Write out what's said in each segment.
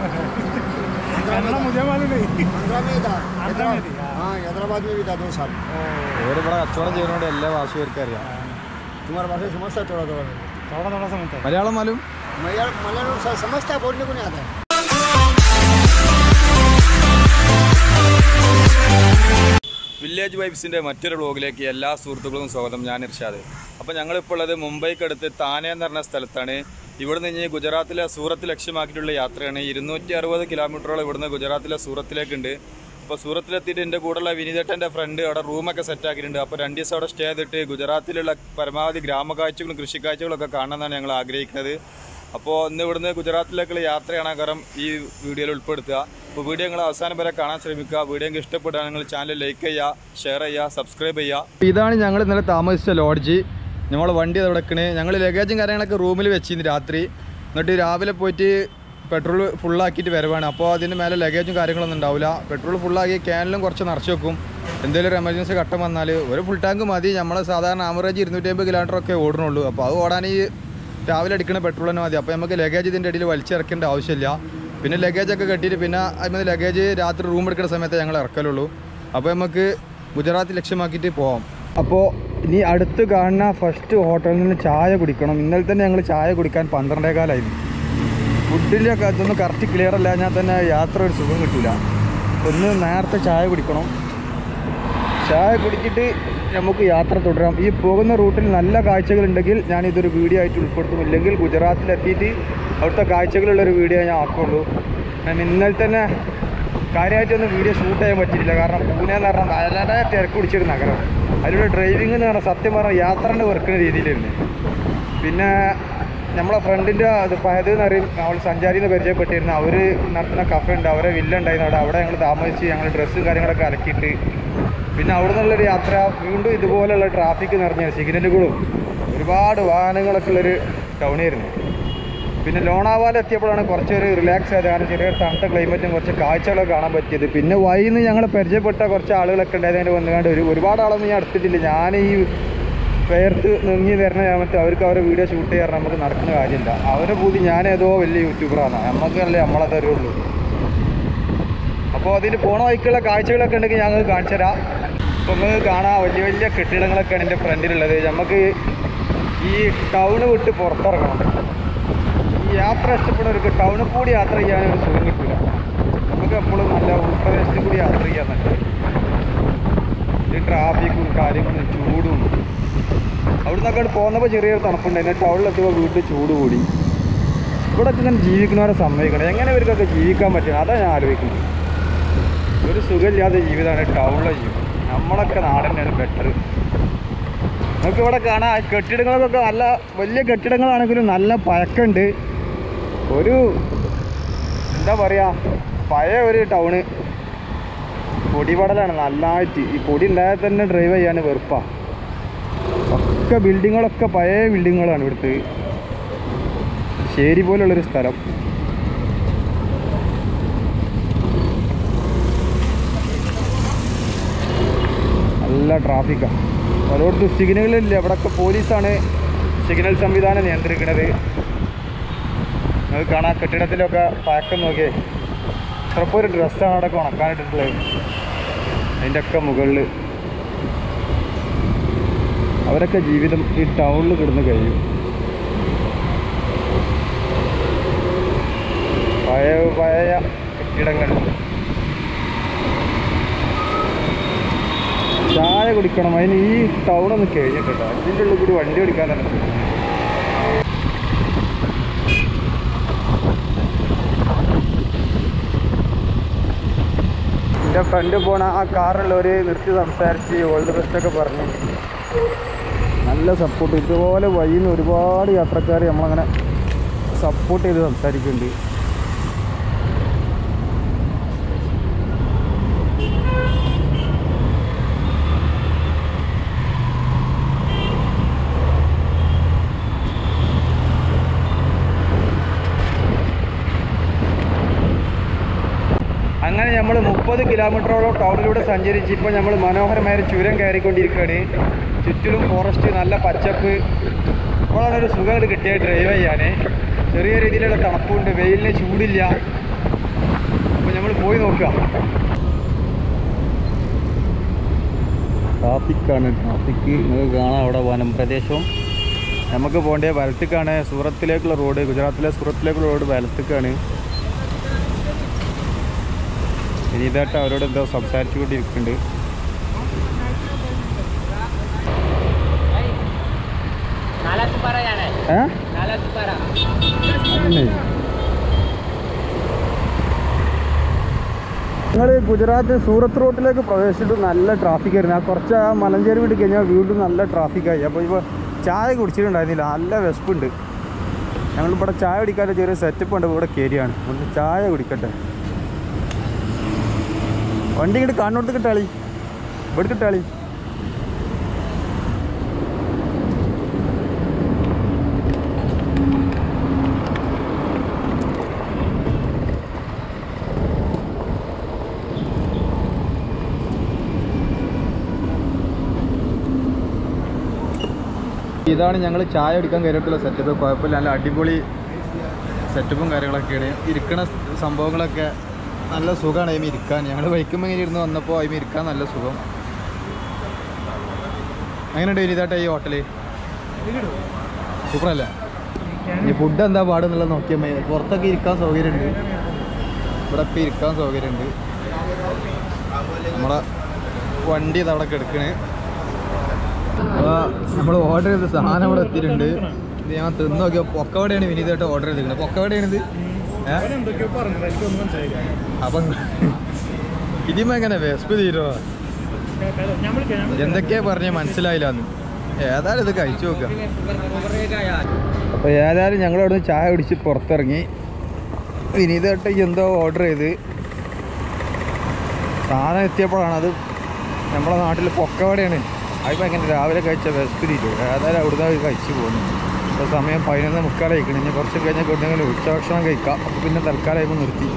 कन्नड़ मुझे मालूम नहीं आंध्रा में था आंध्रा में थी, हाँ। हाँ हैदराबाद में भी था दो साल ഓരിവിടെ കച്ചവടം ചെയ്യുന്നതുകൊണ്ട് എല്ലാ ഭാഷയും അവർക്ക് അറിയാം तुम्हारा भाषा समझता है थोड़ा थोड़ा थोड़ा थोड़ा समझता है മലയാളം മാലും मलयालम मलयालम स- समझता है बोलने को नहीं आता है വില്ലേജ് വൈബ്സിൻ്റെ മറ്റൊരു വ്ളോഗിലേക്ക് എല്ലാ സുഹൃത്തുക്കളും സ്വാഗതം ഞാൻ ഇർഷാദ് അപ്പോൾ ഞങ്ങളിപ്പോൾ ഉള്ളത് മുംബൈക്കടുത്ത് താനെ എന്ന് പറഞ്ഞ സ്ഥലത്താണ് ഇവിടെ നിന്ന് ഗുജറാത്തിലെ സൂറത്ത് ലക്ഷ്യമാക്കിയിട്ടുള്ള യാത്രയാണ് ഇരുന്നൂറ്റി അറുപത് കിലോമീറ്ററോളം ഇവിടുന്ന് ഗുജറാത്തിലെ സൂറത്തിലേക്കുണ്ട് അപ്പോൾ സൂറത്തിലെത്തിയിട്ട് എൻ്റെ കൂടെയുള്ള വിനീതേട്ടൻ്റെ ഫ്രണ്ട് അവിടെ റൂമൊക്കെ സെറ്റ് ആക്കിയിട്ടുണ്ട് അപ്പോൾ രണ്ട് ദിവസം അവിടെ സ്റ്റേ ചെയ്തിട്ട് ഗുജറാത്തിലുള്ള പരമാവധി ഗ്രാമകാഴ്ചകളും കൃഷിക്കാഴ്ചകളൊക്കെ കാണണമെന്നാണ് ഞങ്ങൾ ആഗ്രഹിക്കുന്നത് അപ്പോൾ ഇന്ന് ഇവിടുന്ന് ഗുജറാത്തിലേക്കുള്ള യാത്രയാണ് കാരണം ഈ വീഡിയോയിൽ ഉൾപ്പെടുത്തുക അപ്പോൾ വീഡിയോ നിങ്ങൾ അവസാനം വരെ കാണാൻ ശ്രമിക്കുക വീഡിയോ നിങ്ങൾക്ക് ഇഷ്ടപ്പെട്ടാൽ നിങ്ങൾ ചാനൽ ലൈക്ക് ചെയ്യുക ഷെയർ ചെയ്യുക സബ്സ്ക്രൈബ് ചെയ്യുക ഇതാണ് ഞങ്ങൾ ഇന്നലെ താമസിച്ച ലോഡ്ജ് നമ്മൾ വണ്ടി അവിടെ വെക്കണേ ഞങ്ങൾ ലഗേജും കാര്യങ്ങളൊക്കെ റൂമിൽ വെച്ചിരുന്നു രാത്രി എന്നിട്ട് രാവിലെ പോയിട്ട് പെട്രോൾ ഫുള്ളാക്കിയിട്ട് വരവാണ് അപ്പോൾ അതിന് മേലെ ലഗേജും കാര്യങ്ങളൊന്നും ഉണ്ടാവില്ല പെട്രോൾ ഫുള്ളാക്കി ക്യാനിലും കുറച്ച് നിറച്ച് വെക്കും എന്തെങ്കിലും ഒരു എമർജൻസി ഘട്ടം വന്നാൽ ഒരു ഫുൾ ടാങ്ക് മതി നമ്മൾ സാധാരണ ആവറേജ് ഇരുന്നൂറ്റി അമ്പത് കിലോമീറ്റർ ഒക്കെ ഓടണുള്ളൂ അപ്പോൾ അത് ഓടാൻ ഈ രാവിലെ അടിക്കുന്ന പെട്രോൾ തന്നെ മതി അപ്പോൾ നമുക്ക് ലഗേജ് ഇതിൻ്റെ ഇടയിൽ വലിച്ചിറക്കേണ്ട ആവശ്യമില്ല പിന്നെ ലഗേജൊക്കെ കെട്ടിയിട്ട് പിന്നെ അതിന് ലഗേജ് രാത്രി റൂം എടുക്കുന്ന സമയത്ത് ഞങ്ങൾ ഇറക്കലുള്ളൂ അപ്പോൾ നമുക്ക് ഗുജറാത്ത് ലക്ഷ്യമാക്കിയിട്ട് പോവാം അപ്പോൾ ഇനി അടുത്ത് കാണുന്ന ഫസ്റ്റ് ഹോട്ടലിൽ നിന്ന് ചായ കുടിക്കണം ഇന്നലെ തന്നെ ഞങ്ങൾ ചായ കുടിക്കാൻ പന്ത്രണ്ടേകാലായിരുന്നു ഫുഡിൻ്റെ ഒക്കെ അതൊന്നും കറക്റ്റ് ക്ലിയർ അല്ല ഞാൻ തന്നെ യാത്ര ഒരു സുഖം കിട്ടില്ല ഒന്ന് നേരത്തെ ചായ കുടിക്കണം ചായ കുടിച്ചിട്ട് നമുക്ക് യാത്ര തുടരാം ഈ പോകുന്ന റൂട്ടിൽ നല്ല കാഴ്ചകളുണ്ടെങ്കിൽ ഞാൻ ഇതൊരു വീഡിയോ ആയിട്ട് ഉൾപ്പെടുത്തും ഇല്ലെങ്കിൽ ഗുജറാത്തിലെത്തിയിട്ട് അവിടുത്തെ കാഴ്ചകളുള്ളൊരു വീഡിയോ ഞാൻ ആക്കുള്ളൂ ഞാൻ ഇന്നലെ തന്നെ കാര്യമായിട്ടൊന്നും വീഡിയോ ഷൂട്ട് ചെയ്യാൻ പറ്റിയില്ല കാരണം പൂനെ എന്ന് പറഞ്ഞാൽ വളരെ തിരക്ക് പിടിച്ചൊരു നഗരം അതിലൂടെ ഡ്രൈവിംഗ് എന്ന് പറഞ്ഞാൽ സത്യം പറഞ്ഞാൽ യാത്രൻ്റെ വെറുക്കുന്ന രീതിയിലായിരുന്നു പിന്നെ നമ്മളെ ഫ്രണ്ടിൻ്റെ അത് പയത് എന്ന് പറയും അവൾ സഞ്ചാരി എന്ന് പരിചയപ്പെട്ടിരുന്നു അവർ നടത്തുന്ന കഫേ ഉണ്ട് അവരെ വില്ല ഉണ്ടായിരുന്നു അവിടെ അവിടെ ഞങ്ങൾ താമസിച്ച് ഞങ്ങൾ ഡ്രസ്സ് കാര്യങ്ങളൊക്കെ അലക്കിയിട്ട് പിന്നെ അവിടെ നിന്നുള്ളൊരു യാത്ര വീണ്ടും ഇതുപോലെയുള്ള ട്രാഫിക് നിറഞ്ഞ സിഗ്നലുകളും ഒരുപാട് വാഹനങ്ങളൊക്കെ ഉള്ളൊരു ടൗണായിരുന്നു പിന്നെ ലോണാവാല എത്തിയപ്പോഴാണ് കുറച്ചൊരു റിലാക്സ് ആയത് കാരണം ചെറിയൊരു തണുത്ത ക്ലൈമറ്റും കുറച്ച് കാഴ്ചകളൊക്കെ കാണാൻ പറ്റിയത് പിന്നെ വൈന്ന് ഞങ്ങൾ പരിചയപ്പെട്ട കുറച്ച് ആളുകളൊക്കെ ഉണ്ടായതിന് വന്നുകൊണ്ട് ഒരു ഒരുപാട് ആളൊന്നും ഞാൻ എടുത്തിട്ടില്ല ഞാൻ ഈ പേർത്ത് നീങ്ങി വരുന്ന സമയത്ത് അവർക്ക് അവരെ വീഡിയോ ഷൂട്ട് ചെയ്യാൻ നമുക്ക് നടക്കുന്ന കാര്യമില്ല അവരെ പൂതി ഞാൻ ഏതോ വലിയ യൂട്യൂബറാണ് നമുക്കല്ലേ നമ്മളെ തരുള്ളൂ അപ്പോൾ അതിന് പോണ വഴിക്കുള്ള കാഴ്ചകളൊക്കെ ഉണ്ടെങ്കിൽ ഞങ്ങൾ കാണിച്ചു തരാം അപ്പോൾ നമുക്ക് കാണാം വലിയ വലിയ കെട്ടിടങ്ങളൊക്കെയാണ് എൻ്റെ ഫ്രണ്ടിലുള്ളത് നമുക്ക് ഈ ടൗണ് വിട്ട് പുറത്തിറങ്ങണം ഈ യാത്ര ഇഷ്ടപ്പെടുന്നവർക്ക് ടൗണിൽ കൂടി യാത്ര ചെയ്യാനൊരു സുഖം കിട്ടില്ല നമുക്ക് എപ്പോഴും നല്ല ഉൾപ്രദേശത്തിൽ കൂടി യാത്ര ചെയ്യാൻ നല്ലത് ഈ ട്രാഫിക്കും കാര്യങ്ങളും ചൂടും അവിടെ നിന്നൊക്കെ പോകുന്നപ്പോൾ ചെറിയൊരു തണുപ്പുണ്ടായിരുന്നു ടൗണിലെത്തുമ്പോൾ വീട്ടിൽ ചൂട് കൂടി ഇവിടെ ഇങ്ങനെ ജീവിക്കുന്നവരെ സമ്മതിക്കണം എങ്ങനെ ഇവർക്കൊക്കെ ജീവിക്കാൻ പറ്റും അതാണ് ഞാൻ ആലോചിക്കുന്നത് ഒരു സുഖമില്ലാത്ത ജീവിതമാണ് ടൗണിലെ ജീവിതം നമ്മളൊക്കെ നാട് തന്നെയാണ് ബെറ്റർ നമുക്ക് ഇവിടെ കാണാം കെട്ടിടങ്ങളൊക്കെ നല്ല വലിയ കെട്ടിടങ്ങളാണെങ്കിലും നല്ല പഴക്കമുണ്ട് ഒരു എന്താ പറയുക പഴയ ഒരു ടൗണ് പൊടിപടലാണ് നല്ലതായിട്ട് ഈ പൊടി ഉണ്ടായാൽ തന്നെ ഡ്രൈവ് ചെയ്യാൻ വെറുപ്പാണ് ഒക്കെ ബിൽഡിങ്ങുകളൊക്കെ പഴയ ബിൽഡിങ്ങുകളാണ് ഇവിടുത്തെ ശേരി പോലുള്ളൊരു സ്ഥലം നല്ല ട്രാഫിക്കാണ് പലയിടത്തും സിഗ്നലില്ല ഇവിടെയൊക്കെ പോലീസാണ് സിഗ്നൽ സംവിധാനം നിയന്ത്രിക്കുന്നത് നിങ്ങൾക്ക് കാണാം കെട്ടിടത്തിലൊക്കെ പഴക്കം നോക്കിയേ ചിലപ്പോൾ ഒരു ഡ്രസ്സാണ് അവിടെ ഉണക്കാനിട്ടിട്ടുള്ളത് അതിൻ്റെ ഒക്കെ മുകളിൽ അവരൊക്കെ ജീവിതം ഈ ടൗണിൽ കിടന്ന് കഴിയും പഴയ പഴയ കെട്ടിടങ്ങൾ ചായ കുടിക്കണം അതിന് ഈ ടൗണൊന്ന് കഴിഞ്ഞിട്ടോ ഇതിൻ്റെ ഉള്ളിൽ കൂടി വണ്ടി ഓടിക്കാൻ തന്നെ പറ്റും. എൻ്റെ ഫ്രണ്ട് പോണ ആ കാറുള്ളവർ നിർത്തി സംസാരിച്ച് ഓൾഡ് ബെസ്റ്റൊക്കെ പറഞ്ഞു നല്ല സപ്പോർട്ട് ഇതുപോലെ വഴിയിൽ നിന്ന് ഒരുപാട് യാത്രക്കാർ നമ്മളങ്ങനെ സപ്പോർട്ട് ചെയ്ത് സംസാരിക്കുന്നുണ്ട് അങ്ങനെ നമ്മൾ മുപ്പത് കിലോമീറ്ററോളം ടൗണിലൂടെ സഞ്ചരിച്ച് ഇപ്പോൾ നമ്മൾ മനോഹരമായ ഒരു ചുരം കയറിക്കൊണ്ടിരിക്കുകയാണ് ചുറ്റിലും ഫോറസ്റ്റ് നല്ല പച്ചപ്പ് ഇപ്പോഴാണ് ഒരു സുഖം കിട്ടിയ ഡ്രൈവ് ചെയ്യാൻ ചെറിയ രീതിയിലുള്ള തണുപ്പുണ്ട് വെയിലിന് ചൂടില്ല നമ്മൾ പോയി നോക്കുക ട്രാഫിക്കാണ് ട്രാഫിക്ക് നിങ്ങൾക്ക് കാണാം അവിടെ വനം പ്രദേശവും നമുക്ക് പോകേണ്ടത് വലത്തേക്കാണ് സൂറത്തിലേക്കുള്ള റോഡ് ഗുജറാത്തിലെ സൂറത്തിലേക്കുള്ള റോഡ് വലത്തേക്കാണ് വിനീതായിട്ട് അവരോട് എന്തോ സംസാരിച്ചു കൊണ്ടിരിക്കുന്നുണ്ട് नाला सुपारा जाना है ഏ नाला सुपारा ഞങ്ങൾ ഗുജറാത്ത് സൂറത്ത് റോട്ടിലേക്ക് പ്രവേശിച്ചിട്ട് നല്ല ട്രാഫിക് ആയിരുന്നു ആ കുറച്ച് ആ മലഞ്ചേരി വിട്ട് കഴിഞ്ഞാൽ വീണ്ടും നല്ല ട്രാഫിക്കായി അപ്പോൾ ഇപ്പോൾ ചായ കുടിച്ചിട്ടുണ്ടായിരുന്നില്ല നല്ല വിശപ്പുണ്ട് ഞങ്ങളിവിടെ ചായ കുടിക്കാതെ ചെറിയ സെറ്റപ്പ് ഉണ്ട് ഇവിടെ കയറിയാണ് ഒന്ന് ചായ കുടിക്കട്ടെ വണ്ടി ഇങ്ങോട്ട് കണ്ണോട്ട് കിട്ടാളി ഇവിടെ കിട്ടാളി ഇതാണ് ഞങ്ങൾ ചായ കുടിക്കാൻ കയറിയിട്ടുള്ള സെറ്റപ്പ് കുഴപ്പമില്ല നല്ല അടിപൊളി സെറ്റപ്പും കാര്യങ്ങളൊക്കെയാണ് ഇരിക്കണ സംഭവങ്ങളൊക്കെ നല്ല സുഖമാണ് അതിമ ഇരിക്കാൻ ഞങ്ങൾ വൈക്കുമ്പോൾ ഇങ്ങനെ ഇരുന്ന് വന്നപ്പോൾ അതിമ ഇരിക്കാൻ നല്ല സുഖം എങ്ങനെയുണ്ട് ഇനിതാട്ടെ ഈ ഹോട്ടല് സൂപ്പറല്ലേ ഈ ഫുഡ് എന്താ പാടെന്നുള്ളത് നോക്കിയാൽ മതി പുറത്തൊക്കെ ഇരിക്കാൻ സൗകര്യമുണ്ട് ഇവിടെ ഇപ്പം ഇരിക്കാൻ സൗകര്യമുണ്ട് നമ്മളെ വണ്ടി ഇത് അവിടെ കിടക്കണേ നമ്മൾ ഓർഡർ ചെയ്ത സാധനം ഇവിടെ എത്തിയിട്ടുണ്ട് ഇത് ഞാൻ തിന്ന് നോക്കിയ പൊക്കവടയാണ് വിനീതായിട്ട് ഓർഡർ ചെയ്തിരിക്കുന്നത് പൊക്കവടയാണിത് ഏഹ് എന്തൊക്കെയോ പറഞ്ഞില്ല എനിക്കൊന്നും മനസ്സിലായില്ല അപ്പം ഇതിമ എങ്ങനെ വിശപ്പ് തീരുമോ ഞാൻ വിളിക്കാം ഞാൻ എന്തൊക്കെയാ പറഞ്ഞ മനസ്സിലായില്ല എന്ന് ഏതായാലും ഇത് കഴിച്ചു നോക്കുക അപ്പോൾ ഏതായാലും ഞങ്ങൾ അവിടെ നിന്ന് ചായ കുടിച്ച് പുറത്തിറങ്ങി വിനീതായിട്ട് എന്തോ ഓർഡർ ചെയ്ത് സാധനം എത്തിയപ്പോഴാണ് അത് നമ്മളെ നാട്ടിൽ പൊക്കവടയാണ് അതിപ്പോൾ എങ്ങനെ രാവിലെ കഴിച്ച വിശപ്പിരിക്കും ഏതായാലും അവിടുന്ന് കഴിച്ചു പോകുന്നു ഇപ്പോൾ സമയം പതിനൊന്ന് മുക്കാലായിക്കണം ഇനി കുറച്ച് കഴിഞ്ഞാൽ കൊണ്ടെങ്കിലും ഉച്ചഭക്ഷണം കഴിക്കാം അപ്പോൾ പിന്നെ തൽക്കാലം നിർത്തി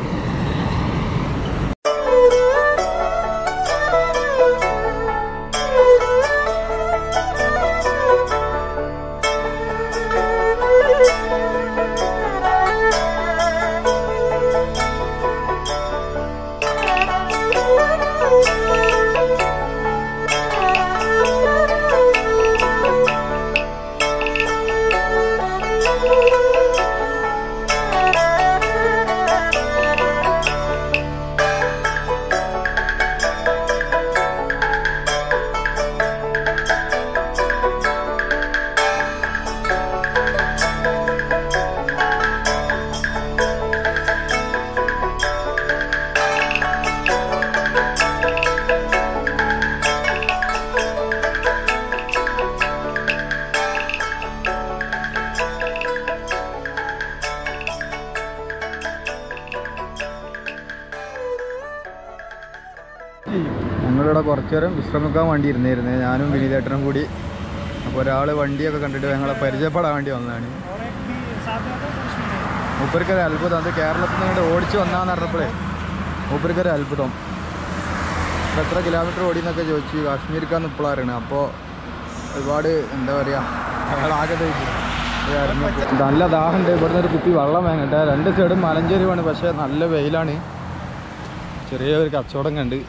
ഞങ്ങളിവിടെ കുറച്ച് നേരം വിശ്രമിക്കാൻ വേണ്ടി ഇരുന്നായിരുന്നു ഞാനും വിനീതേട്ടനും കൂടി അപ്പോൾ ഒരാൾ വണ്ടിയൊക്കെ കണ്ടിട്ട് ഞങ്ങളെ പരിചയപ്പെടാൻ വേണ്ടി വന്നതാണ് മൂപ്പർക്കൊരു അത്ഭുതം അത് കേരളത്തിൽ നിന്ന് ഇങ്ങോട്ട് ഓടിച്ച് വന്നാന്ന് പറഞ്ഞപ്പോഴേ മൂപ്പർക്കൊരു അത്ഭുതം ഇപ്പം എത്ര കിലോമീറ്റർ ഓടിയെന്നൊക്കെ ചോദിച്ചു കാശ്മീർക്കാന്ന് ഇപ്പോഴാണ് അപ്പോൾ ഒരുപാട് എന്താ പറയുക അയാളാകെ ദഹിച്ചു. ഇതായിരുന്നു ഇപ്പൊ. നല്ല ദാഹമുണ്ട് ഇവിടുന്ന് ഒരു കുപ്പി വെള്ളം വേങ്ങട്ടെ രണ്ട് സൈഡും മലഞ്ചേരിവാണ് പക്ഷേ നല്ല വെയിലാണ് ചെറിയൊരു കച്ചവടം കണ്ട്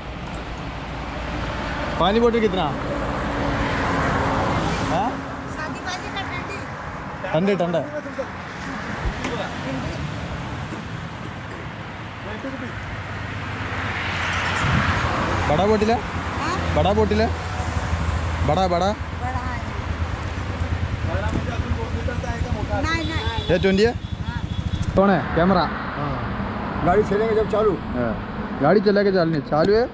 पानी बोतल कितना हाँ? ठंडे ठंडे बड़ा बोतल है बड़ा बोतल है बड़ा बड़ा ये ट्वेंटी है कौन है कैमरा हाँ गाड़ी चलेंगे जब चालू गाड़ी चला के चलनी चालू है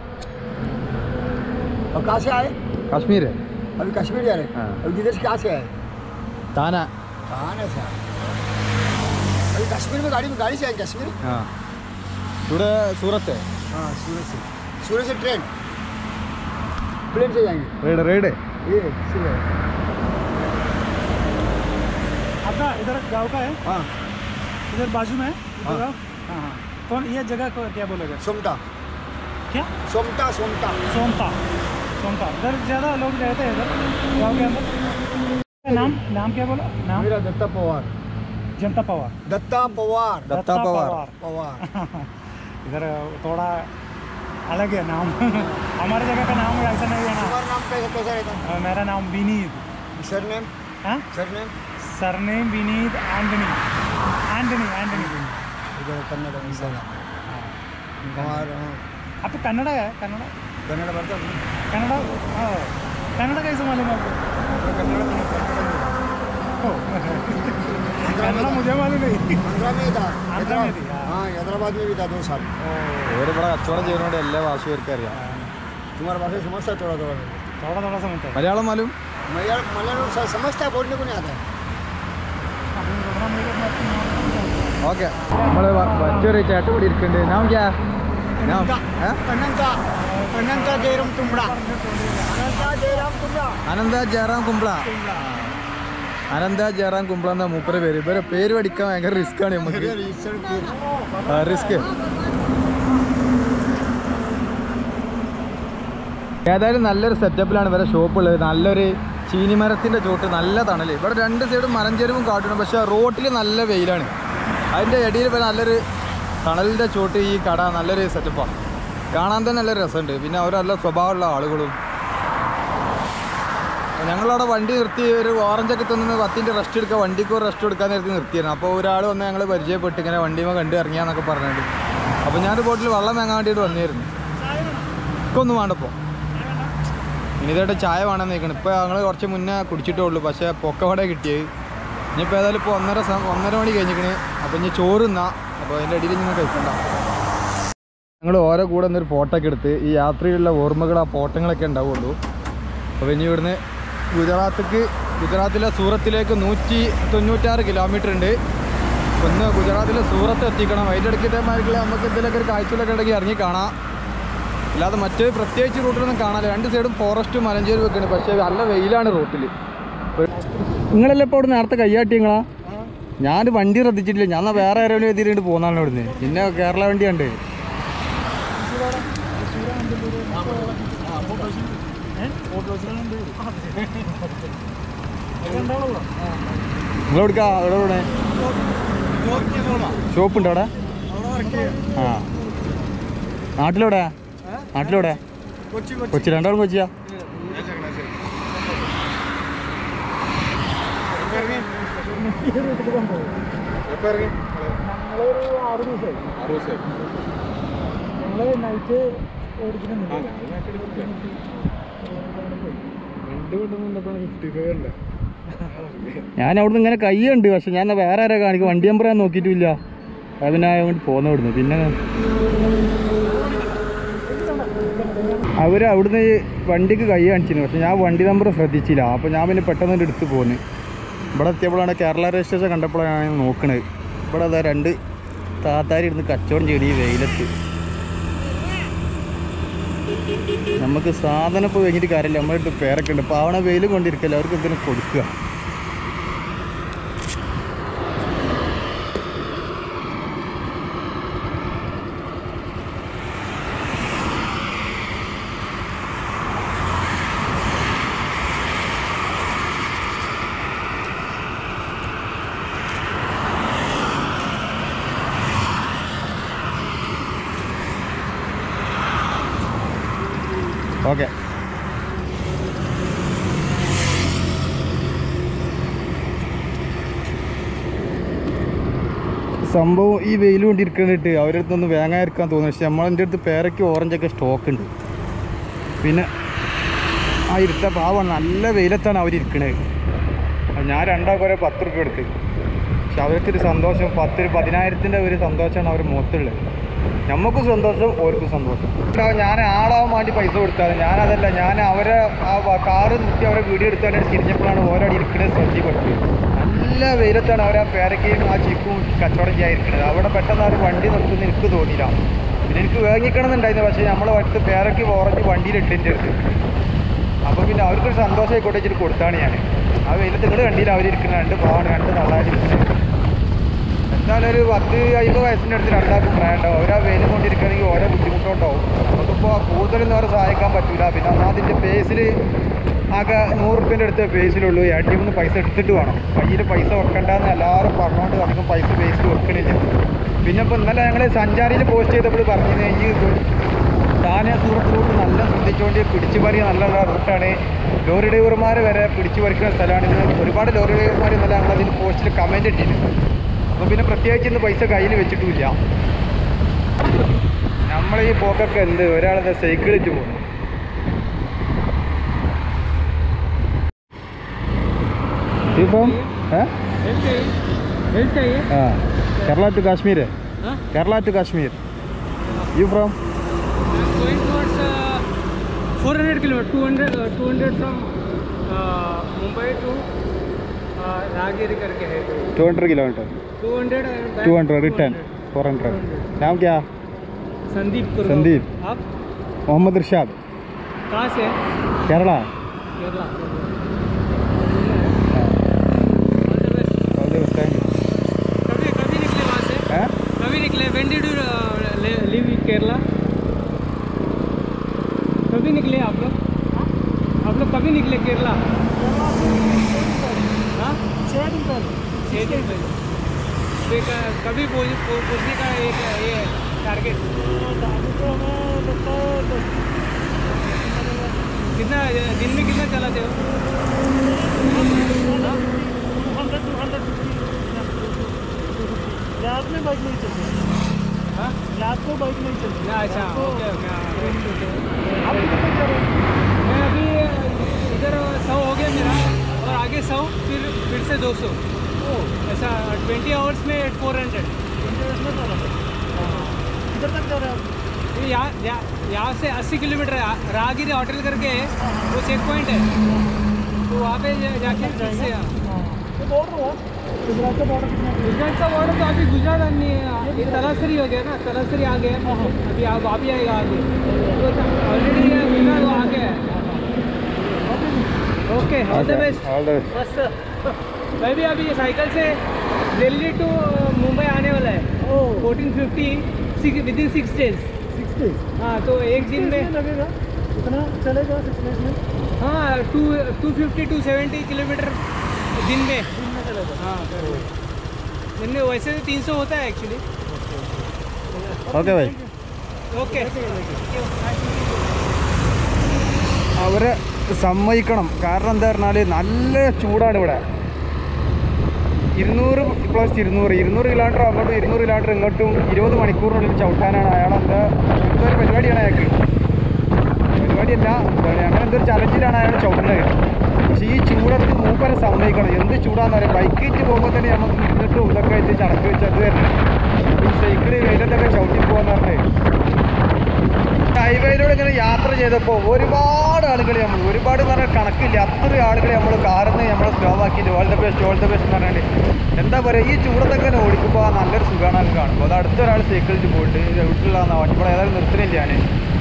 और कहाँ से आए कश्मीर है अभी कश्मीर जा रहे हाँ। हैं अभी किधर से कहाँ से आए ताना कहाँ ना से आए अभी कश्मीर में गाड़ी में गाड़ी से आए कश्मीर हाँ थोड़ा सूरत है हाँ सूरत से सूरत से ट्रेन प्लेन से जाएंगे रेड रेड है ये सिले आपका इधर गांव का है हाँ इधर बाजू में है हाँ। इधर गाँव हाँ हाँ कौन ये जगह को क्या बोलेगा सोमटा क्या सोमटा सोमटा सोमता सोमता इधर ज़्यादा लोग रहते हैं इधर गाँव के अंदर नाम नाम क्या बोला नाम मेरा दत्ता पवार जनता पवार दत्ता पवार दत्ता पवार पवार इधर थोड़ा अलग है नाम हमारे जगह का नाम ऐसा नहीं है ना तुम्हारा नाम कैसा कैसा रहता अ, मेरा नाम विनीत है सर नेम हाँ surname surname Vineet Antony Antony Antony इधर कन्नड़ मिसा हमारा हाँ, आप कन्नड़ है कन्नड़ कन्नड़ बढ़ता कन्नड़ हाँ कन्नड़ कैसे मालूम है आपको कन्नड़ ओ, कन्नड़ मुझे मालूम नहीं आंध्रा में ही था आंध्रा में थी, हाँ। हाँ हैदराबाद में भी था दो साल ഓരിവിടെ കച്ചവടം ചെയ്യുന്നതുകൊണ്ട് എല്ലാ ഭാഷയും ഇവർക്ക് അറിയാം तुम्हारा भाषा समझता है थोड़ा थोड़ा थोड़ा थोड़ा समझता है മലയാളം മാലും मलयालम मलयालम स- समझता है बोलने को नहीं आता है ഓക്കെ നമ്മള് മറ്റൊരു ചേട്ടൻ കൂടി ഇരിക്കുന്നുണ്ട് നാം ക്യാ നാം ഏ? अनंता अनंता जयराम तुम्बड़ा अनंता जयराम तुम्बड़ा അനന്ത ജയറാം കുംബ്ല അനന്ത ജയറാം കുംബ്ല എന്നാ മൂപ്പര പേര് ഇവരെ പേര് പഠിക്കാൻ ഭയങ്കര റിസ്ക് ആണ് നമുക്ക് റിസ്ക് ഏതായാലും നല്ലൊരു സെറ്റപ്പിലാണ് ഇവരെ ഷോപ്പ് ഉള്ളത് നല്ലൊരു ചീനിമരത്തിൻ്റെ ചോട്ട് നല്ല തണല് ഇവിടെ രണ്ട് സൈഡും മരം ചെരുവും കാട്ടണം പക്ഷേ റോട്ടിൽ നല്ല വെയിലാണ് അതിൻ്റെ ഇടയിൽ ഇപ്പം നല്ലൊരു തണലിൻ്റെ ചോട്ട് ഈ കട നല്ലൊരു സെറ്റപ്പാണ് കാണാൻ തന്നെ നല്ല രസമുണ്ട് പിന്നെ അവർ നല്ല സ്വഭാവമുള്ള ആളുകളും ഞങ്ങളവിടെ വണ്ടി നിർത്തി ഒരു ഓറഞ്ചൊക്കെ തിന്ന് പത്തിൻ്റെ റെസ്റ്റ് എടുക്കുക വണ്ടിക്ക് ഒരു റെസ്റ്റ് എടുക്കാൻ നേരത്തെ നിർത്തിയിരുന്നു അപ്പോൾ ഒരാൾ വന്ന് ഞങ്ങൾ പരിചയപ്പെട്ട് ഇങ്ങനെ വണ്ടിമ കണ്ട് ഇറങ്ങിയാന്നൊക്കെ പറഞ്ഞിട്ട് അപ്പോൾ ഞാനൊരു ബോട്ടിൽ വെള്ളം വാങ്ങാൻ വേണ്ടിയിട്ട് വന്നിരുന്നു ഇപ്പം ഒന്നും വേണ്ടപ്പോൾ ഇനിതായിട്ട് ചായ വേണമെന്ന് നിൽക്കണം ഇപ്പോൾ ഞങ്ങൾ കുറച്ച് മുന്നേ കുടിച്ചിട്ടേ ഉള്ളൂ പക്ഷേ പൊക്കവട കിട്ടിയത് ഇനിയിപ്പോൾ ഏതായാലും ഇപ്പോൾ ഒന്നര സം- ഒന്നര മണി കഴിഞ്ഞിക്കണ് അപ്പോൾ ഇനി ചോറ് തിന്നാ അപ്പോൾ അതിൻ്റെ ഇടയിൽ ഇങ്ങനെ കഴിക്കണ്ട ഞങ്ങൾ ഓരോ കൂടെ ഒന്നൊരു ഫോട്ടോ ഒക്കെ എടുത്ത് ഈ യാത്രയിലുള്ള ഓർമ്മകൾ ആ ഫോട്ടോകളൊക്കെ ഉണ്ടാവുള്ളൂ അപ്പോൾ ഇനി ഇവിടുന്ന് ഗുജറാത്തിക്ക് ഗുജറാത്തിലെ സൂറത്തിലേക്ക് നൂറ്റി തൊണ്ണൂറ്റാറ് കിലോമീറ്റർ ഉണ്ട് ഒന്ന് ഗുജറാത്തിലെ സൂറത്ത് എത്തിക്കണം അതിൻ്റെ ഇടയ്ക്ക് ഇതേമാതിരിക്കുള്ള നമുക്ക് എന്തെങ്കിലുമൊക്കെ ഒരു കാഴ്ചകളൊക്കെ ഉണ്ടെങ്കിൽ ഇറങ്ങി കാണാം അല്ലാതെ മറ്റ് പ്രത്യേകിച്ച് റൂട്ടിലൊന്നും കാണാനില്ല രണ്ട് സൈഡും ഫോറസ്റ്റും മലഞ്ചേരും ഒക്കെ ഉണ്ട് പക്ഷേ നല്ല വെയിലാണ് റൂട്ടിൽ നിങ്ങളല്ലേ ഇപ്പോൾ ഇവിടെ നേരത്തെ കയ്യാട്ടി നിങ്ങളാ ഞാൻ വണ്ടി ശ്രദ്ധിച്ചിട്ടില്ല ഞാൻ എന്നാ വേറെ ആരെങ്കിലും എതിരിട്ട് പോകുന്നതാണ് ഇവിടുന്ന് പിന്നെ കേരള വണ്ടിയുണ്ട് നിങ്ങളെവിടുക്കാ എവിടെ ഇവിടെ ഷോപ്പ് ഉണ്ടോ അവിടെ ആ നാട്ടിലെവിടെ നാട്ടിലെവിടെ കൊച്ചി രണ്ടാളും കൊച്ചിയാ ഞങ്ങൾ നൈറ്റ് ഓടിക്കുന്നുണ്ട് ഞാൻ അവിടുന്ന് ഇങ്ങനെ കൈയുണ്ട് പക്ഷെ ഞാൻ എന്നാ വേറെ ആരാ കാണിക്കും വണ്ടി നമ്പർ ഞാൻ നോക്കിയിട്ടില്ല അത് പിന്നെ വേണ്ടി പോന്ന ഇവിടുന്ന് പിന്നെ അവർ അവിടുന്ന് ഈ വണ്ടിക്ക് കൈ കാണിച്ചിരുന്നു പക്ഷെ ഞാൻ വണ്ടി നമ്പർ ശ്രദ്ധിച്ചില്ല അപ്പോൾ ഞാൻ പിന്നെ പെട്ടെന്ന് ഇങ്ങട് എടുത്ത് പോന്ന് ഇവിടെ എത്തിയപ്പോഴാണ് കേരള രജിസ്ട്രേഷൻ കണ്ടപ്പോഴാണ് ഞാൻ നോക്കണത് ഇവിടെ അതാ രണ്ട് താത്താരി ഇരുന്ന് കച്ചവടം ചെയ്ത് ഈ വെയിലത്ത് നമുക്ക് സാധനം ഇപ്പോൾ കഴിഞ്ഞിട്ട് കാര്യമില്ല നമ്മുടെ അടുത്ത് പേരൊക്കെ ഉണ്ട് പാവണ വെയിൽ കൊണ്ടിരിക്കല്ലോ അവർക്ക് എന്തെങ്കിലും കൊടുക്കുക ഓക്കെ സംഭവം ഈ വെയിൽ കൊണ്ടിരിക്കണിട്ട് അവരുടെ അടുത്തൊന്ന് വേങ്ങായിരിക്കാൻ തോന്നുന്നു പക്ഷെ നമ്മളെൻ്റെ അടുത്ത് പേരയ്ക്ക് ഓറഞ്ചൊക്കെ സ്റ്റോക്ക് ഉണ്ട് പിന്നെ ആ ഇരുട്ട പാവമാണ് നല്ല വെയിലത്താണ് അവരിയ്ക്കണത് ഞാൻ രണ്ടാൾക്ക് ഒരു പത്ത് റുപ്യ എടുത്ത് പക്ഷെ അവർക്കൊരു സന്തോഷം പത്ത് പതിനായിരത്തിൻ്റെ ഒരു സന്തോഷമാണ് അവർ മുഖത്തുള്ളത് നമുക്കും സന്തോഷം ഓർക്കും സന്തോഷം ഇവിടെ ഞാൻ ആളാവാൻ വേണ്ടി പൈസ കൊടുക്കാതെ ഞാനതല്ല ഞാൻ അവരെ ആ വ- കാറ് നിർത്തി അവരെ വീഡിയോ എടുത്താൽ തിരിഞ്ഞപ്പോഴാണ് ഓരോ ഇരിക്കുന്നത് ശ്രദ്ധപ്പെട്ടത് നല്ല വെയിലത്താണ് അവർ ആ പേരക്കയും ആ ചിപ്പും കച്ചവടം ചെയ്യാതിരിക്കുന്നത് അവിടെ പെട്ടെന്ന് ആ ഒരു വണ്ടി നിർത്തുന്ന എനിക്ക് തോന്നിയില്ല പിന്നെ എനിക്ക് വേങ്ങിക്കണം എന്നുണ്ടായിരുന്നു പക്ഷേ നമ്മളെ അടുത്ത് പേരക്ക് ഓറഞ്ച് വണ്ടിയിലിട്ടിൻ്റെ അടുത്ത് അപ്പോൾ പിന്നെ അവർക്കൊരു സന്തോഷം ആയിക്കോട്ടെ വെച്ചിട്ട് കൊടുത്താണ് ഞാൻ ആ വെയിലത്ത് നിങ്ങൾ കണ്ടില്ല അവരിയ്ക്കുന്ന രണ്ട് പാവാണ് രണ്ട് തള്ളാരിക്കുന്നത് എന്തായാലും ഒരു പത്ത് അമ്പത് വയസ്സിൻ്റെ അടുത്ത് രണ്ടാൾക്കും പ്രായം ഉണ്ടാവും അവർ ആ വെയിലും കൊണ്ടിരിക്കുകയാണെങ്കിൽ ഓരോ ബുദ്ധിമുട്ടുണ്ടാവും നമുക്കിപ്പോൾ കൂടുതലൊന്നും അവരെ സഹായിക്കാൻ പറ്റില്ല പിന്നെ ഒന്നാമതിൻ്റെ പേസിൽ ആകെ നൂറ് റുപ്യൻ്റെ അടുത്ത് പേസിലുള്ളൂ എ ടി എമ്മിൽ പൈസ എടുത്തിട്ട് വേണം കയ്യിൽ പൈസ വെക്കണ്ടെന്ന് എല്ലാവരും പറഞ്ഞുകൊണ്ട് അധികം പൈസ പേസിൽ വെക്കണില്ല പിന്നെ ഇപ്പോൾ ഇന്നലെ ഞങ്ങൾ സഞ്ചാരിയിൽ പോസ്റ്റ് ചെയ്തപ്പോൾ പറഞ്ഞത് ഈ താനെ സൂറത്ത് റൂട്ട് നല്ല ശ്രദ്ധിച്ചുകൊണ്ട് പിടിച്ചു പറിയ നല്ല റൂട്ടാണ് ലോറി ഡ്രൈവർമാർ വരെ പിടിച്ചു പറിക്കുന്ന സ്ഥലമാണ് ഇത് ഒരുപാട് ലോറി ഡ്രൈവർമാർ ഇന്നലെ ഞങ്ങളതിൽ പോസ്റ്റിൽ കമൻറ്റ് ഇട്ടിരുന്നു അപ്പോൾ പിന്നെ പ്രത്യേകിച്ച് ഇന്ന് പൈസ കയ്യിൽ വെച്ചിട്ടുമില്ല നമ്മൾ ഈ പോക്കൊക്കെ എന്ത് ഒരാളത് സൈക്കിളിട്ട് പോകുന്നു ഇപ്പം हेल्प चाहिए हेल्प चाहिए ആ കേരള ടു കാശ്മീർ हाँ Kerala to Kashmir you from going towards uh, 400 kilometer 200 uh, 200 from uh, Mumbai to uh, Ragiri करके है कोई two hundred kilometre 200 and back two hundred return 200. Four hundred नाम क्या संदीप कुरवा। संदीप। आप मोहम्मद इरशाद कहाँ से हैं Kerala Kerala All the best. कभी कभी निकले वहाँ से कभी निकले when did you uh, live in Kerala कभी निकले आप लोग आप लोग कभी निकले केरला हाँ छः दिन पहले छः दिन पहले तो एक, अ, कभी पहुँच- पहुँ- पहुँचने का एक अ, ये टारगेट कितना अ, दिन में कितना चलाते हो रात में बाइक नहीं चलती हाँ रात को बाइक नहीं चलती ना, अच्छा ओके ओके हाँ, आप कितने तक जा रहे हो मैं अभी इधर सौ हो गया मेरा और आगे सौ फिर फिर से दो सौ ऐसा ट्वेंटी आवर्स में फोर हंड्रेड इंटरनेट में जा रहे हो किधर तक जा रहे हो आप यहाँ यहाँ यहाँ से अस्सी किलोमीटर है राहगिरी होटल करके है वो चेक पॉइंट है तो वहाँ पे जा- जाके फिर से हाँ। तो बॉर्डर हुआ गुजरात का बॉर्डर कितना है? गुजरात का बॉर्डर तो अभी गुजरात नहीं है ये तलासरी हो गया ना तलासरी आ गया अभी आप वहाँ भी आएगा आगे तो ऑलरेडी गुजरात वो आ गया है okay all the best all the best मैं भी अभी साइकिल से दिल्ली टू मुंबई आने वाला है oh fourteen fifty within six days six days हाँ तो एक दिन में लगेगा इतना चलेगा सिक्स डेज में हाँ two two fifty two seventy kilometre दिन में दिन में चलेगा हाँ दिन में वैसे तो तीन सौ होता है एक्चुअली ഓക്കെ ബൈ ओके അവരെ സമ്മതിക്കണം കാരണം എന്താ പറഞ്ഞാൽ നല്ല ചൂടാണ് ഇവിടെ ഇരുന്നൂറ് പ്ലസ് ഇരുന്നൂറ് ഇരുന്നൂറ് കിലോമീറ്റർ അങ്ങോട്ടും ഇരുന്നൂറ് കിലോമീറ്റർ ഇങ്ങോട്ടും ഇരുപത് മണിക്കൂറിനുള്ളിൽ ചവിട്ടാനാണ് അയാളെന്താ എന്തൊരു പരിപാടിയാണ് അയാൾക്ക് പരിപാടിയല്ല എന്താണ് അങ്ങനെ എന്തൊരു ചലഞ്ചിലാണ് അയാൾ ചവിട്ടുന്നത് പക്ഷേ ഈ ചൂടത്ത് മൂപ്പരെ സമ്മതിക്കണം എന്ത് ചൂടാന്ന് പറയാം ബൈക്കിട്ട് പോകുമ്പോൾ തന്നെ നമുക്ക് ഇരുന്നിട്ടും ഇതൊക്കെ ആയിട്ട് ചടക്ക് വെച്ച് അത് വരുന്നത് ഈ സൈക്കിള് വെയിലത്തൊക്കെ ചവിട്ടി പോകാന്ന് പറഞ്ഞേ ഹൈവേയിലൂടെ ഇങ്ങനെ യാത്ര ചെയ്തപ്പോൾ ഒരുപാട് ആളുകൾ നമ്മൾ ഒരുപാട് എന്ന് പറഞ്ഞാൽ കണക്കില്ല അത്ര ആളുകൾ നമ്മൾ കാറിന്ന് നമ്മൾ സ്ലോ ആക്കിയിട്ട് all the best all the best എന്ന് പറഞ്ഞിട്ട് എന്താ പറയുക ഈ ചൂടത്തൊക്കെ ഇങ്ങനെ ഓടിക്കുമ്പോൾ ആ നല്ലൊരു സുഖമാണ് അത് കാണുമ്പോൾ അത് അടുത്തൊരാൾ സൈക്കിളിൽ പോയിട്ട് വീട്ടിലുള്ള വണ്ടി ഇവിടെ ഏതായാലും നിർത്തുന്നില്ല ഞാൻ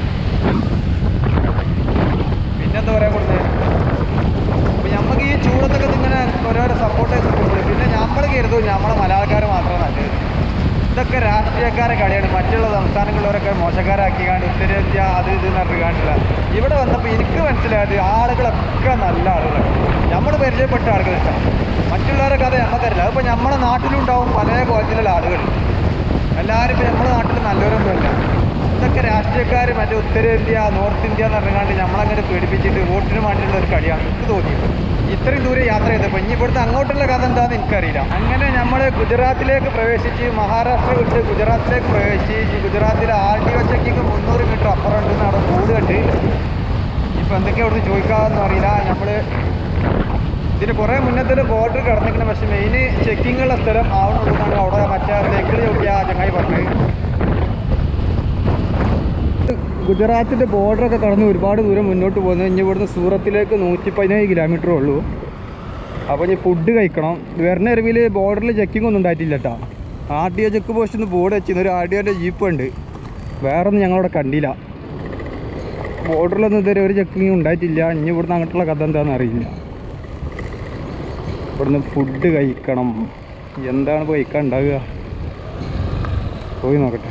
പിന്നെന്താ പറയാൻ കൊടുത്തത് അപ്പോൾ നമുക്ക് ഈ ചൂടത്തൊക്കെ ഇങ്ങനെ ഓരോരോ സപ്പോർട്ട് ചെയ്ത് നിൽക്കുമ്പോൾ പിന്നെ നമ്മൾ കരുതും നമ്മളെ മലയാളക്കാർ മാത്രം നല്ലത് ഇതൊക്കെ രാഷ്ട്രീയക്കാരെ കളിയാണ് മറ്റുള്ള സംസ്ഥാനങ്ങളിലവരൊക്കെ മോശക്കാരാക്കിക്കാണ്ട് ഉത്തരേന്ത്യ അത് ഇത് എന്ന് കാണില്ല ഇവിടെ വന്നപ്പോൾ എനിക്ക് മനസ്സിലായത് ആളുകളൊക്കെ നല്ല ആളുകളാണ് നമ്മൾ പരിചയപ്പെട്ട ആളുകൾ ഇഷ്ടം മറ്റുള്ളവരെ കഥ നമുക്കറിയില്ല അതിപ്പോൾ നമ്മളെ നാട്ടിലുണ്ടാവും പല കോലത്തിലുള്ള ആളുകൾ എല്ലാവരും ഇപ്പോൾ നമ്മുടെ നാട്ടിൽ നല്ലവരൊന്നുമല്ല ഇതൊക്കെ രാഷ്ട്രീയക്കാർ മറ്റേ ഉത്തരേന്ത്യ നോർത്ത് ഇന്ത്യ എന്ന് പറഞ്ഞാണ്ട് നമ്മളങ്ങനെ പേടിപ്പിച്ചിട്ട് വോട്ടിന് വേണ്ടിയുള്ള ഒരു കളിയാണ് എനിക്ക് തോന്നിയത് ഇത്രയും ദൂരം യാത്ര ചെയ്തപ്പോൾ ഇനി ഇവിടുത്തെ അങ്ങോട്ടുള്ള കഥ എന്താണെന്ന് എനിക്കറിയില്ല അങ്ങനെ നമ്മൾ ഗുജറാത്തിലേക്ക് പ്രവേശിച്ച് മഹാരാഷ്ട്ര വിട്ട് ഗുജറാത്തിലേക്ക് പ്രവേശിച്ച് ഈ ഗുജറാത്തിലെ ആർ ഡി ഒ ചെക്കിങ് മുന്നൂറ് മീറ്റർ അപ്പുറം ഉണ്ടെന്ന് അവിടെ ബോർഡ് കണ്ട് ഇപ്പോൾ എന്തൊക്കെയാണ് അവിടുന്ന് ചോദിക്കാമെന്ന് അറിയില്ല നമ്മൾ ഇതിന് കുറേ മുന്നത്തെ ബോർഡർ കിടന്നിരിക്കണം പക്ഷേ മെയിൻ ചെക്കിംഗ് ഉള്ള സ്ഥലം ആവണുള്ളതാണ് അവിടെ മറ്റേ സൈക്കിൾ ചവിട്ടിയ ആ ചങ്ങായി പറഞ്ഞത് ഗുജറാത്തിൻ്റെ ബോർഡറൊക്കെ കടന്ന് ഒരുപാട് ദൂരം മുന്നോട്ട് പോകുന്നത് ഇനി ഇവിടുന്ന് സൂറത്തിലേക്ക് നൂറ്റി പതിനേഴ് കിലോമീറ്റർ ഉള്ളൂ അപ്പോൾ ഇനി ഫുഡ് കഴിക്കണം വരുന്ന എറിവിൽ ബോർഡറിൽ ചെക്കിംഗ് ഒന്നും ഉണ്ടായിട്ടില്ല കേട്ടോ R D O check post ഒന്ന് ബോർഡ് വെച്ചിരുന്നു ഒരു ആർ ഡി ഒൻ്റെ ജീപ്പ് ഉണ്ട് വേറെ ഒന്നും ഞങ്ങളവിടെ കണ്ടില്ല ബോർഡറിലൊന്നും ഇതുവരെ ഒരു ചെക്കിങ് ഉണ്ടായിട്ടില്ല ഇനി ഇവിടുന്ന് അങ്ങോട്ടുള്ള കഥ എന്താണെന്ന് അറിയില്ല ഇവിടുന്ന് ഫുഡ് കഴിക്കണം എന്താണ് ഇപ്പോൾ കഴിക്കാൻ ഉണ്ടാവുക പോയി നോക്കട്ടെ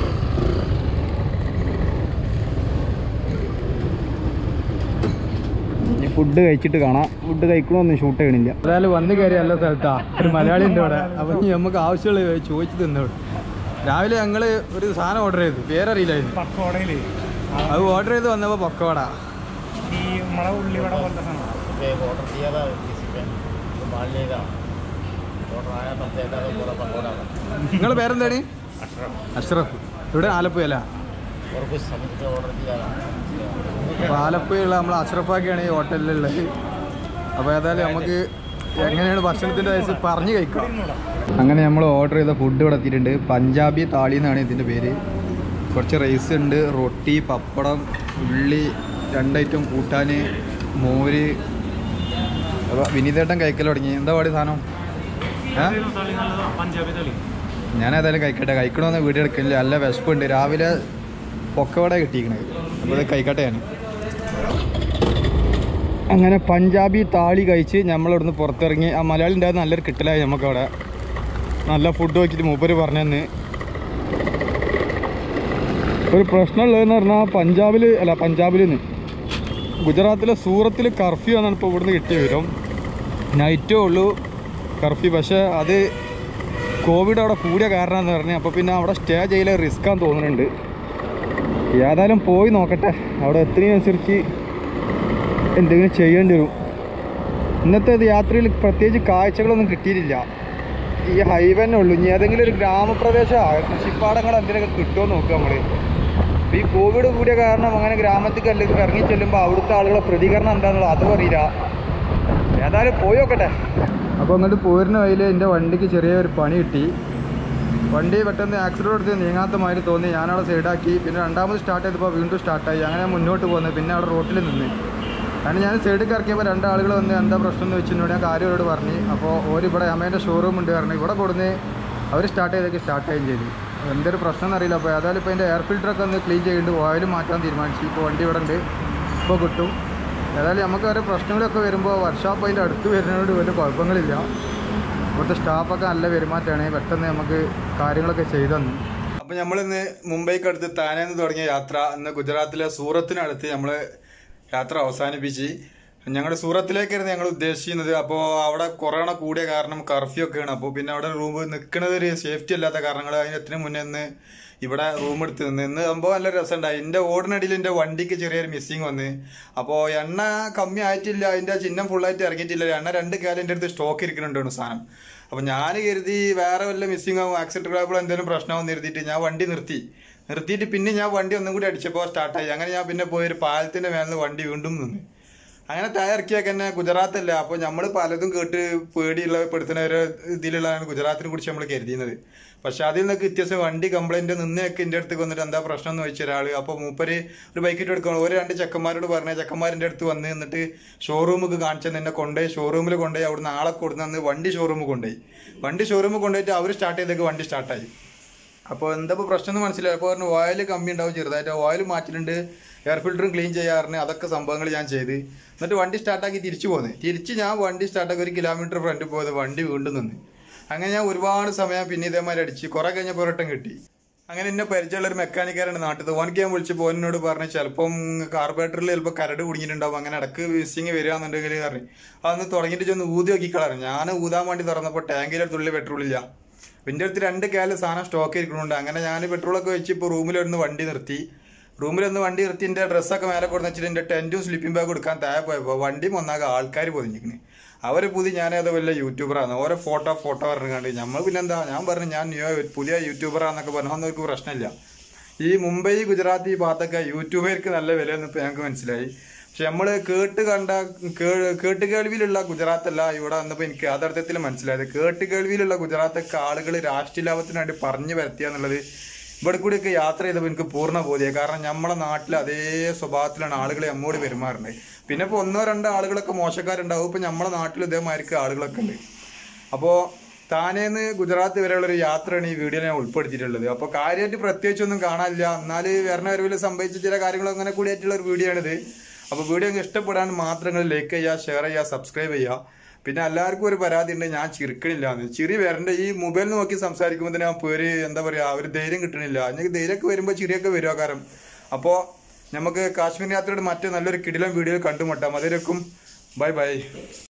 ഇനി ഫുഡ് കഴിച്ചിട്ട് കാണാം ഫുഡ് കഴിക്കണമൊന്നും ഷൂട്ട് ചെയ്യണില്ല ഏതായാലും വന്ന് കയറി നല്ല സ്ഥലത്താ ഒരു മലയാളി ഉണ്ട് ഇവിടെ അപ്പം ഇനി നമുക്ക് ആവശ്യമുള്ള ചോദിച്ചു തന്നോട് രാവിലെ ഞങ്ങൾ ഒരു സാധനം ഓർഡർ ചെയ്തു പേരറിയില്ലായിരുന്നു പക്കോടയില് അത് ഓർഡർ ചെയ്ത് വന്നപ്പോൾ പക്കോട ഈ നമ്മളെ ഉള്ളിവട പോലത്തെ സാധനം ऑर्डर दिया था किसी पे तो मान लेगा ऑर्डर आया तब देखा तो पूरा पकौड़ा था നിങ്ങൾ പേരെന്താണ് അഷ്റഫ് ഇവിടെ ആലപ്പുഴ और कुछ समझ के ऑर्डर दिया था അപ്പോൾ ആലപ്പുഴയുള്ള നമ്മൾ അഷ്റഫാക്കിയാണ് ഈ ഹോട്ടലിലുള്ളത് അപ്പോൾ ഏതായാലും നമുക്ക് എങ്ങനെയാണ് ഭക്ഷണത്തിൻ്റെ വയസ്സ് പറഞ്ഞു കഴിക്കാം അങ്ങനെ നമ്മൾ ഓർഡർ ചെയ്ത ഫുഡ് ഇവിടെ എത്തിയിട്ടുണ്ട് പഞ്ചാബി താളി എന്നാണ് ഇതിൻ്റെ പേര് കുറച്ച് റൈസ് ഉണ്ട് റൊട്ടി പപ്പടം ഉള്ളി രണ്ട് ഐറ്റം കൂട്ടാൻ മോര് അപ്പോൾ വിനീതേട്ടൻ കഴിക്കൽ തുടങ്ങി എന്താ പാടി സാധനം ഏ പഞ്ചാബി തളി ഞാൻ ഏതായാലും കഴിക്കട്ടെ കഴിക്കണമെന്ന് വീഡിയോ എടുക്കുന്നില്ല നല്ല വിശപ്പുണ്ട് രാവിലെ പൊക്കവട കിട്ടിയിരിക്കണത് അപ്പോൾ അത് കഴിക്കട്ടെ ഞാൻ അങ്ങനെ പഞ്ചാബി താളി കഴിച്ച് നമ്മളിവിടുന്ന് പുറത്തിറങ്ങി ആ മലയാളി ഉണ്ടായത് നല്ലൊരു കിട്ടലായി നമുക്കവിടെ നല്ല ഫുഡ് നോക്കിയിട്ട് മൂപ്പര് പറഞ്ഞെന്ന് ഒരു പ്രശ്നമുള്ളതെന്ന് പറഞ്ഞാൽ പഞ്ചാബിൽ അല്ല പഞ്ചാബിൽ നിന്ന് ഗുജറാത്തിലെ സൂറത്തിൽ കർഫ്യൂ എന്നാണ് ഇപ്പോൾ ഇവിടുന്ന് കിട്ടിയ വിവരം നൈറ്റേ ഉള്ളൂ കർഫ്യൂ പക്ഷേ അത് കോവിഡ് അവിടെ കൂടിയ കാരണമെന്ന് പറഞ്ഞു അപ്പോൾ പിന്നെ അവിടെ സ്റ്റേ ചെയ്യൽ റിസ്ക്കാന്ന് തോന്നുന്നുണ്ട് ഏതായാലും പോയി നോക്കട്ടെ അവിടെ എത്തുന്നതിനനുസരിച്ച് എന്തെങ്കിലും ചെയ്യേണ്ടി വരും ഇന്നത്തെ ഇത് യാത്രയിൽ പ്രത്യേകിച്ച് കാഴ്ചകളൊന്നും കിട്ടിയിട്ടില്ല ഈ ഹൈവേ തന്നെ ഉള്ളൂ ഇനി ഏതെങ്കിലും ഒരു ഗ്രാമപ്രദേശമാണ് കൃഷിപ്പാടങ്ങൾ എന്തെങ്കിലുമൊക്കെ കിട്ടുമോ നോക്കുക നമ്മൾ ഈ കോവിഡ് കൂടിയ കാരണം അങ്ങനെ ഗ്രാമത്തിൽ ഇറങ്ങി ചെല്ലുമ്പോൾ അവിടുത്തെ ആളുകളുടെ പ്രതികരണം എന്താണെന്നുള്ളത് അതും അറിയില്ല ഏതായാലും പോയി നോക്കട്ടെ അപ്പോൾ അങ്ങോട്ട് പോരുന്ന വഴിയിൽ എൻ്റെ വണ്ടിക്ക് ചെറിയൊരു പണി കിട്ടി വണ്ടി പെട്ടെന്ന് ആക്സിഡൻറ്റ് എടുത്ത് നീങ്ങാത്ത മാതിരി തോന്നി ഞാനവിടെ സൈഡാക്കി പിന്നെ രണ്ടാമത് സ്റ്റാർട്ട് ചെയ്തപ്പോൾ വീണ്ടും സ്റ്റാർട്ടായി അങ്ങനെ മുന്നോട്ട് പോകുന്നത് പിന്നെ അവിടെ റോട്ടിൽ നിന്ന് കാരണം ഞാൻ സൈഡിൽ ഇറക്കിയപ്പോൾ രണ്ടാളുകൾ വന്ന് എന്താ പ്രശ്നം എന്ന് വെച്ചിട്ടുണ്ടെങ്കിൽ ഞാൻ കാര്യങ്ങളോട് പറഞ്ഞു അപ്പോൾ ഓര് ഇവിടെ അമ്മേൻ്റെ ഷോറൂം ഉണ്ട് പറഞ്ഞു ഇവിടെ കൊടുന്ന് അവർ സ്റ്റാർട്ട് ചെയ്തൊക്കെ സ്റ്റാർട്ട് ചെയ്യുകയും ചെയ്തു എന്തൊരു പ്രശ്നം എന്നറിയില്ല അപ്പോൾ ഏതായാലും ഇപ്പോൾ എൻ്റെ എയർ ഫിൽറ്ററൊക്കെ ഒന്ന് ക്ലീൻ ചെയ്യുന്നുണ്ട് ഓയിൽ മാറ്റാൻ തീരുമാനിച്ചു ഇപ്പോൾ വണ്ടി ഇവിടെ ഉണ്ട് ഇപ്പോൾ കിട്ടും ഏതായാലും നമുക്ക് ഓരോ പ്രശ്നങ്ങളൊക്കെ വരുമ്പോൾ വർക്ക്ഷോപ്പ് അതിൻ്റെ അടുത്ത് വരുന്നതിനോട് വലിയ കുഴപ്പങ്ങളില്ല ഇവിടുത്തെ സ്റ്റാഫൊക്കെ നല്ല പെരുമാറ്റമാണ് പെട്ടെന്ന് നമുക്ക് കാര്യങ്ങളൊക്കെ ചെയ്തു തന്നു അപ്പോൾ നമ്മളിന്ന് മുംബൈക്ക് അടുത്ത് താനേന്ന് തുടങ്ങിയ യാത്ര ഇന്ന് ഗുജറാത്തിലെ സൂറത്തിനടുത്ത് നമ്മൾ യാത്ര അവസാനിപ്പിച്ച് ഞങ്ങൾ സൂറത്തിലേക്കായിരുന്നു ഞങ്ങൾ ഉദ്ദേശിക്കുന്നത് അപ്പോൾ അവിടെ കൊറോണ കൂടിയ കാരണം കർഫ്യൂ ഒക്കെയാണ് അപ്പോൾ പിന്നെ അവിടെ റൂം നിൽക്കുന്നത് ഒരു സേഫ്റ്റി അല്ലാത്ത കാരണങ്ങൾ അതിന് എത്തിന് മുന്നേ ഇന്ന് ഇവിടെ റൂം എടുത്ത് നിന്ന് ഇന്ന് സംഭവം നല്ല രസമുണ്ടായി എൻ്റെ ഓടിനടിയിൽ എൻ്റെ വണ്ടിക്ക് ചെറിയൊരു മിസ്സിങ് വന്ന് അപ്പോൾ എണ്ണ കമ്മി ആയിട്ടില്ല അതിൻ്റെ ചിഹ്നം ഫുള്ളായിട്ട് ഇറങ്ങിയിട്ടില്ല എണ്ണ രണ്ട് കാലം എൻ്റെ അടുത്ത് സ്റ്റോക്ക് ഇരിക്കുന്നുണ്ടാണ് സാധനം അപ്പോൾ ഞാൻ കരുതി വേറെ വല്ല മിസ്സിങ് ആവും ആക്സിഡൻറ്റ് ആകുമ്പോൾ എന്തെങ്കിലും പ്രശ്നമാവും നിർത്തിയിട്ട് ഞാൻ വണ്ടി നിർത്തി നിർത്തിയിട്ട് പിന്നെ ഞാൻ വണ്ടി ഒന്നും കൂടി അടിച്ചപ്പോൾ സ്റ്റാർട്ടായി അങ്ങനെ ഞാൻ പിന്നെ പോയി ഒരു പാലത്തിൻ്റെ മേലിൽ നിന്ന് വണ്ടി വീണ്ടും നിന്ന് അങ്ങനെ ടയർക്കിയൊക്കെ തന്നെ ഗുജറാത്തല്ല അപ്പോൾ നമ്മൾ പലതും കേട്ട് പേടിയുള്ള പെടുത്തുന്ന ഒരു ഇതിലുള്ളതാണ് ഗുജറാത്തിനെ കുറിച്ച് നമ്മൾ കരുതിയത് പക്ഷെ അതിൽ നിന്നൊക്കെ വ്യത്യാസം വണ്ടി കംപ്ലൈന്റ് നിന്നൊക്കെ എൻ്റെ അടുത്ത് വന്നിട്ട് എന്താ പ്രശ്നം എന്ന് വെച്ച ഒരാൾ അപ്പോൾ മൂപ്പര് ഒരു ബൈക്കിട്ട് എടുക്കണം ഒരു രണ്ട് ചെക്കന്മാരോട് പറഞ്ഞ ചെക്കന്മാരിൻ്റെ അടുത്ത് വന്ന് എന്നിട്ട് ഷോറൂമിൽ കാണിച്ചു എന്നെ കൊണ്ടുപോയി ഷോറൂമിൽ കൊണ്ടുപോയി അവിടെ നിന്ന് ആളെ കൊടുന്ന് വണ്ടി ഷോറൂമിൽ കൊണ്ടുപോയി വണ്ടി ഷോറൂമിൽ കൊണ്ടുപോയിട്ട് അവർ സ്റ്റാർട്ട് ചെയ്തൊക്കെ വണ്ടി സ്റ്റാർട്ടായി അപ്പോൾ എന്താ ഇപ്പോൾ പ്രശ്നം എന്ന് മനസ്സിലായി അപ്പോൾ പറഞ്ഞു ഓയിൽ കമ്മി ഉണ്ടാവും ചെറുതായിട്ട് ഓയിൽ മാറ്റിയിട്ടുണ്ട് എയർ ഫിൽറ്ററും ക്ലീൻ ചെയ്യാറുണ്ട് അതൊക്കെ സംഭവങ്ങൾ ഞാൻ ചെയ്ത് എന്നിട്ട് വണ്ടി സ്റ്റാർട്ടാക്കി തിരിച്ചു പോന്ന് തിരിച്ച് ഞാൻ വണ്ടി സ്റ്റാർട്ടാക്കി ഒരു കിലോമീറ്റർ ഫ്രണ്ട് പോയത് വണ്ടി വീണ്ടും നിന്ന് അങ്ങനെ ഞാൻ ഒരുപാട് സമയം പിന്നെ ഇതേമാതിരി അടിച്ച് കുറെ കഴിഞ്ഞപ്പോൾ ഒരട്ടം കിട്ടി അങ്ങനെ എന്നെ പരിചയമുള്ള ഒരു മെക്കാനിക്കാരാണ് നാട്ടിൽ ഓനക്ക് ഞാൻ വിളിച്ച് പോനോട് പറഞ്ഞു ചിലപ്പം കാർബറേറ്ററിൽ ചിലപ്പോൾ കരട് കുടുങ്ങിയിട്ടുണ്ടാവും അങ്ങനെ ഇടക്ക് വിസിങ് വരികയാണെന്നുണ്ടെങ്കിൽ പറഞ്ഞു അതൊന്ന് തുടങ്ങിയിട്ട് ചെന്ന് ഊതി നോക്കിക്കളാറ് ഞാൻ ഊതാൻ വേണ്ടി തുറന്നപ്പോൾ ടാങ്കിലെ തുള്ളി പെട്രോൾ ഇല്ല എൻ്റെ അടുത്ത് രണ്ട് കാല് സാധനം സ്റ്റോക്ക് ഇരിക്കുന്നുണ്ട് അങ്ങനെ ഞാൻ പെട്രോളൊക്കെ വെച്ച് ഇപ്പോൾ റൂമിലൊന്ന് വണ്ടി നിർത്തി റൂമിലൊന്ന് വണ്ടി നിർത്തി എൻ്റെ ഡ്രസ്സൊക്കെ മേലെ കൊടുന്ന് വെച്ചിട്ട് എൻ്റെ ടെൻറ്റും സ്ലിപ്പിംഗ് ബാഗ് കൊടുക്കാൻ താഴെ പോയപ്പോൾ വണ്ടി ഒന്നാകെ ആൾക്കാർ പൊതിഞ്ഞിരിക്കണ് അവർ പുതിയ ഞാനേതോ വലിയ യൂട്യൂബറാണ് ഓരോ ഫോട്ടോ ഫോട്ടോ പറഞ്ഞുകൊണ്ട് നമ്മൾ പിന്നെന്താ ഞാൻ പറഞ്ഞു ഞാൻ ന്യൂ പുതിയ യൂട്യൂബറാന്നൊക്കെ പറഞ്ഞു അതൊന്നും അവർക്ക് പ്രശ്നമില്ല ഈ മുംബൈ ഗുജറാത്ത് ഈ ഭാഗത്തൊക്കെ യൂട്യൂബർക്ക് നല്ല വിലയെന്ന് ഇപ്പോൾ ഞങ്ങൾക്ക് മനസ്സിലായി പക്ഷെ നമ്മൾ കേട്ട് കണ്ട കേ- കേട്ട് കേൾവിയിലുള്ള ഗുജറാത്തല്ല ഇവിടെ വന്നപ്പോൾ എനിക്ക് യാഥാർത്ഥ്യത്തിൽ മനസ്സിലായത് കേട്ട് കേൾവിയിലുള്ള ഗുജറാത്തൊക്കെ ആളുകൾ രാഷ്ട്രീയ ലാഭത്തിന് വേണ്ടി പറഞ്ഞു വരുത്തിയ എന്നുള്ളത് ഇവിടെ കൂടിയൊക്കെ യാത്ര ചെയ്തപ്പോൾ എനിക്ക് പൂർണ്ണ ബോധ്യം കാരണം നമ്മളെ നാട്ടിൽ അതേ സ്വഭാവത്തിലാണ് ആളുകൾ നമ്മോട് പെരുമാറുന്നത് പിന്നെ ഇപ്പോൾ ഒന്നോ രണ്ടോ ആളുകളൊക്കെ മോശക്കാരുണ്ടാവും ഇപ്പം നമ്മളെ നാട്ടിൽ ഇതേമാതിരിക്ക് ആളുകളൊക്കെ ഉണ്ട് അപ്പോൾ താനേന്ന് ഗുജറാത്ത് വരെയുള്ള ഒരു യാത്രയാണ് ഈ വീഡിയോയിൽ ഞാൻ ഉൾപ്പെടുത്തിയിട്ടുള്ളത് അപ്പോൾ കാര്യമായിട്ട് പ്രത്യേകിച്ചൊന്നും കാണാനില്ല എന്നാൽ വരണ വരവിൽ സംഭവിച്ച ചില കാര്യങ്ങൾ അങ്ങനെ കൂടിയായിട്ടുള്ള ഒരു വീഡിയോ ആണിത് അപ്പോൾ വീഡിയോ നിങ്ങൾക്ക് ഇഷ്ടപ്പെടാൻ മാത്രം നിങ്ങൾ ലൈക്ക് ചെയ്യുക ഷെയർ ചെയ്യുക സബ്സ്ക്രൈബ് ചെയ്യുക പിന്നെ എല്ലാവർക്കും ഒരു പരാതി ഉണ്ട് ഞാൻ ചിരിക്കണില്ല എന്ന് ചിരി വരണ്ട ഈ മൊബൈൽ നോക്കി സംസാരിക്കുമ്പോൾ തന്നെ ആ പേര് എന്താ പറയുക ഒരു ധൈര്യം കിട്ടണില്ല എനിക്ക് ധൈര്യമൊക്കെ വരുമ്പോൾ ചിരിയൊക്കെ വരും ആ കാരണം അപ്പോൾ നമുക്ക് കാശ്മീർ യാത്രയുടെ മറ്റു നല്ലൊരു കിടിലം വീഡിയോ കണ്ടുമുട്ടാം അതിലേക്കും ബൈ ബൈ